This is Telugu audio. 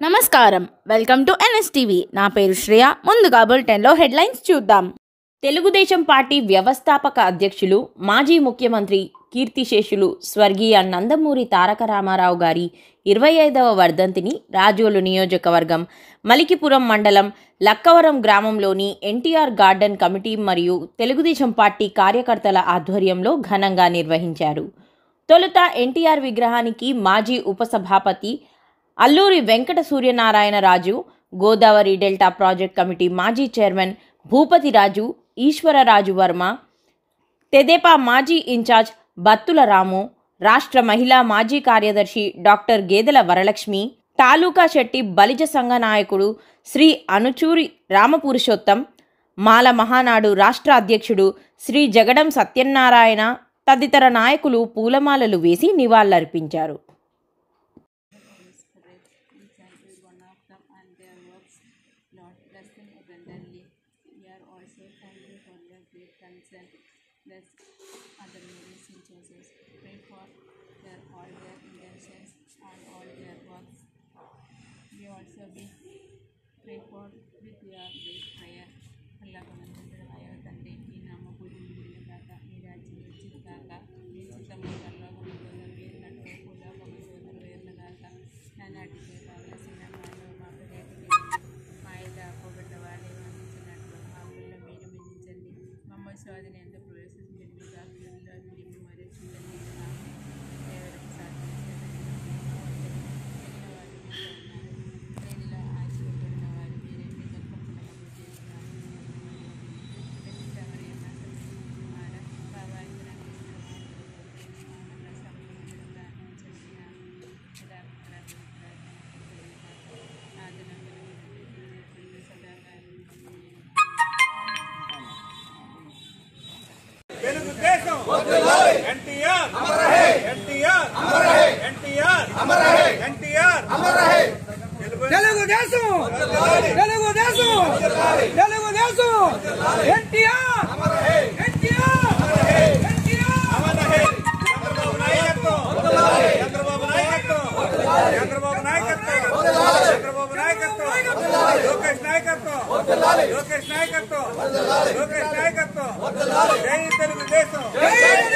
నమస్కారం వెల్కమ్ టు ఎన్ఎస్టీవీ నా పేరు శ్రేయ ముందుగా బులెటిన్లో హెడ్లైన్స్ చూద్దాం తెలుగుదేశం పార్టీ వ్యవస్థాపక అధ్యక్షులు మాజీ ముఖ్యమంత్రి కీర్తిశేషులు స్వర్గీయ నందమూరి తారక రామారావు గారి ఇరవై ఐదవ వర్ధంతిని రాజోలు నియోజకవర్గం మలికిపురం మండలం లక్కవరం గ్రామంలోని ఎన్టీఆర్ గార్డెన్ కమిటీ మరియు తెలుగుదేశం పార్టీ కార్యకర్తల ఆధ్వర్యంలో ఘనంగా నిర్వహించారు తొలుత ఎన్టీఆర్ విగ్రహానికి మాజీ ఉపసభాపతి Alluri Venkata Suryanarayanaraju Godavari delta project committee మాజీ చైర్మన్ భూపతిరాజు ఈశ్వరరాజు వర్మ తెదేపా మాజీ ఇన్ఛార్జ్ బత్తుల రాము రాష్ట్ర మహిళా మాజీ కార్యదర్శి డాక్టర్ గేదెల వరలక్ష్మి తాలూకా శెట్టి బలిజ సంఘ నాయకుడు శ్రీ అనుచూరి రామపురుషోత్తం మాల మహానాడు రాష్ట్ర అధ్యక్షుడు శ్రీ జగడం సత్యనారాయణ తదితర నాయకులు పూలమాలలు వేసి నివాళులర్పించారు Spirit, each and every one of them and their works. Lord, bless them abundantly. We are also thankful for your great concern. Bless other movies in Jesus. Pray for their all their intentions and all their works. We also be pray for with your great prayer. అల్లాహనందుడు అయ్యవ తండ్రి ఈ నామ పూజించిన కాక మీ రాజ్యం వచ్చింది కాక మీ చిత్తము కల్లోకములో వేరినట్టు భూలోకము వేరిన కాక నానాటికి కావలసిన మానవ మాకు రేటు మా ఇల్లు అప్పబడ్డ వారిని అందించినట్లు మా ఊళ్ళో మీరు మించండి మమ్మ స్వాదిని ఎంత ప్రవేశించండి మీ కాకులలో మీరు మరియు చూడండి ఎవరికి సాధించండి ఆశీర్వదిన వారు మీరే మీ గొప్ప చేస్తున్నారు తెలుగుదేశం ఎన్టీఆర్ ఎన్టీఆర్ ఎన్టీఆర్ ఎన్టీఆర్ తెలుగుదేశం తెలుగుదేశం తెలుగుదేశం ఎన్టీఆర్ ఎన్టీఆర్ ఎన్టీఆర్ చంద్రబాబు నాయకత్వం చంద్రబాబు నాయకత్వం చంద్రబాబు నాయకత్వం చంద్రబాబు నాయకత్వం లోకేష్ నాయకత్వం లోకేష్ నాయకత్వం లోకేష్ నాయకత్వం జై తెలుగుదేశం